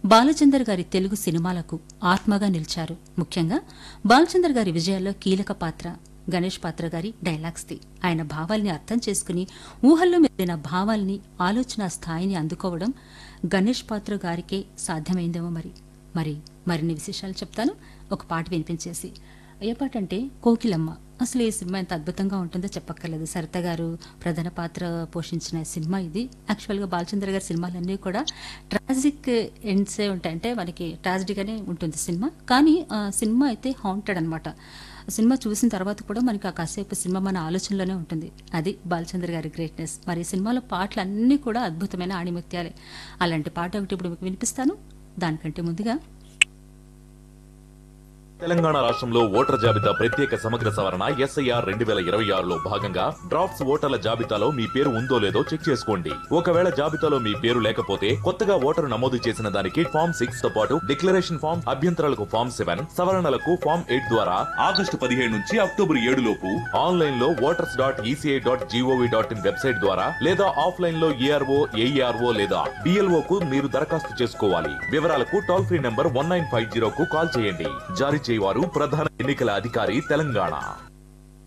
బాలచందర్ గారి తెలుగు సినిమాలకు ఆత్మగా నిలిచారు ముఖ్యంగా బాలచందర్ గారి విజయాల్లో కీలక పాత్ర గణేష్ పాత్ర గారి డైలాగ్స్ది ఆయన భావాల్ని అర్థం చేసుకుని ఊహల్లో మెదిలిన భావాల్ని ఆలోచన స్థాయిని అందుకోవడం గణేష్ పాత్ర గారికే సాధ్యమైందేమో మరి మరి మరిన్ని విశేషాలు చెప్తాను ఒక పాట వినిపించేసి ఏ పాట అంటే కోకిలమ్మ అసలు ఈ సినిమా ఎంత అద్భుతంగా ఉంటుందో చెప్పక్కర్లేదు సరిత గారు ప్రధాన పాత్ర పోషించిన సినిమా ఇది యాక్చువల్గా బాలచంద్ర గారి సినిమాలన్నీ కూడా ట్రాజిక్ ఎండ్సే ఉంటాయి అంటే మనకి ట్రాజిడీగానే ఉంటుంది సినిమా కానీ ఆ సినిమా అయితే హాంటెడ్ అనమాట సినిమా చూసిన తర్వాత కూడా మనకి ఆ కాసేపు సినిమా మన ఆలోచనలోనే ఉంటుంది అది బాలచంద్ర గారి గ్రేట్నెస్ మరి ఈ సినిమాలో పాటలు అన్నీ కూడా అద్భుతమైన ఆణిముత్యాలే అలాంటి పాట ఒకటి ఇప్పుడు మీకు వినిపిస్తాను దానికంటే ముందుగా తెలంగాణ రాష్ట్రంలో ఓటర్ జాబితా ప్రత్యేక సమగ్ర సవరణ ఎస్ఐఆర్ రెండు వేల ఇరవై ఆరులో భాగంగా డ్రాఫ్ట్స్ ఓటర్ల జాబితాలో మీ పేరు ఉందో లేదో చెక్ చేసుకోండి ఒకవేళ జాబితాలో మీ పేరు లేకపోతే కొత్తగా ఓటరు నమోదు చేసిన దానికి ఫామ్ సిక్స్ తో పాటు డిక్లరేషన్ ఫామ్ అభ్యంతరాలకు ఫామ్ సెవెన్ సవరణలకు ఫామ్ ఎయిట్ ద్వారా ఆగస్టు పదిహేడు నుంచి అక్టోబర్ ఏడు లోపు ఆన్లైన్ లో voters dot ECI dot GOV dot in website ద్వారా లేదా ఆఫ్లైన్ లో ఏఆర్ఓ ఏఈఆర్ఓ లేదా బిఎల్ఓ కు మీరు దరఖాస్తు చేసుకోవాలి వివరాలకు toll free number one nine five zero కు కాల్ చేయండి జారీ చేయవారు ప్రధాన ఎన్నికల అధికారి తెలంగాణ